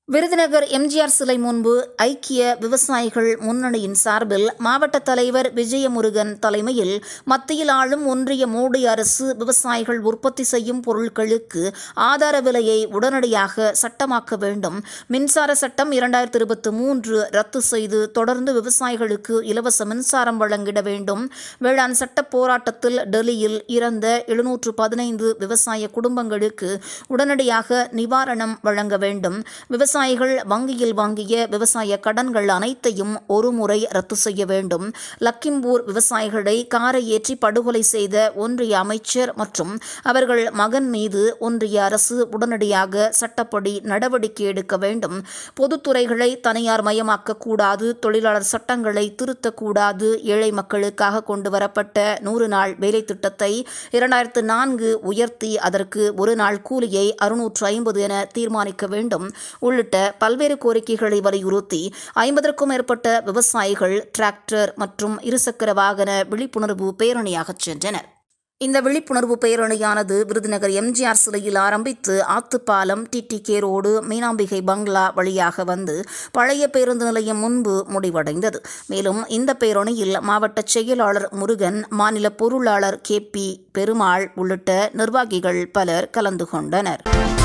விருதுநகர் எம்ஜிஆர் சிலை முன்பு ஐக்கிய விவசாயிகள் முன்னணியின் சார்பில் மாவட்ட தலைவர் விஜயமுருகன் தலைமையில் மத்தியில் ஆளும் ஒன்றிய மோடி அரசு விவசாயிகள் உற்பத்தி செய்யும் பொருட்களுக்கு ஆதார விலையை உடனடியாக சட்டமாக்க வேண்டும் மின்சார சட்டம் இரண்டாயிரத்தி இருபத்தி மூன்று ரத்து செய்து தொடர்ந்து விவசாயிகளுக்கு இலவச மின்சாரம் வழங்கிட வேண்டும் வேளாண் சட்ட போராட்டத்தில் டெல்லியில் இறந்த எழுநூற்று பதினைந்து விவசாய குடும்பங்களுக்கு உடனடியாக நிவாரணம் வழங்க வேண்டும் விவசாயிகள் வங்கியில் வாங்கிய விவசாய கடன்கள் அனைத்தையும் ஒருமுறை ரத்து செய்ய வேண்டும் லக்கிம்பூர் விவசாயிகளை காரை ஏற்றி படுகொலை செய்த ஒன்றிய அமைச்சர் மற்றும் அவர்கள் மகன் மீது ஒன்றிய அரசு உடனடியாக சட்டப்படி நடவடிக்கை எடுக்க வேண்டும் பொதுத்துறைகளை தனியார் மயமாக்கக்கூடாது தொழிலாளர் சட்டங்களை திருத்தக்கூடாது ஏழை மக்களுக்காக கொண்டு வரப்பட்ட நூறு நாள் வேலை திட்டத்தை இரண்டாயிரத்து நான்கு உயர்த்தி அதற்கு ஒரு நாள் கூலியை அறுநூற்று ஐம்பது என தீர்மானிக்க வேண்டும் உள்ளிட்ட பல்வேறு கோரிக்கைகளை வலியுறுத்தி ஐம்பதற்கும் மேற்பட்ட விவசாயிகள் டிராக்டர் மற்றும் இருசக்கர வாகன விழிப்புணர்வு பேரணியாகச் சென்றனர் இந்த விழிப்புணர்வு பேரணியானது விருதுநகர் எம்ஜிஆர் சிலையில் ஆரம்பித்து ஆத்துப்பாலம் டிடிகே ரோடு மீனாம்பிகை பங்களா வழியாக வந்து பழைய பேருந்து நிலையம் முன்பு முடிவடைந்தது மேலும் இந்த பேரணியில் மாவட்ட செயலாளர் முருகன் மாநில பொருளாளர் கே பி பெருமாள் உள்ளிட்ட நிர்வாகிகள் பலர் கலந்து கொண்டனர்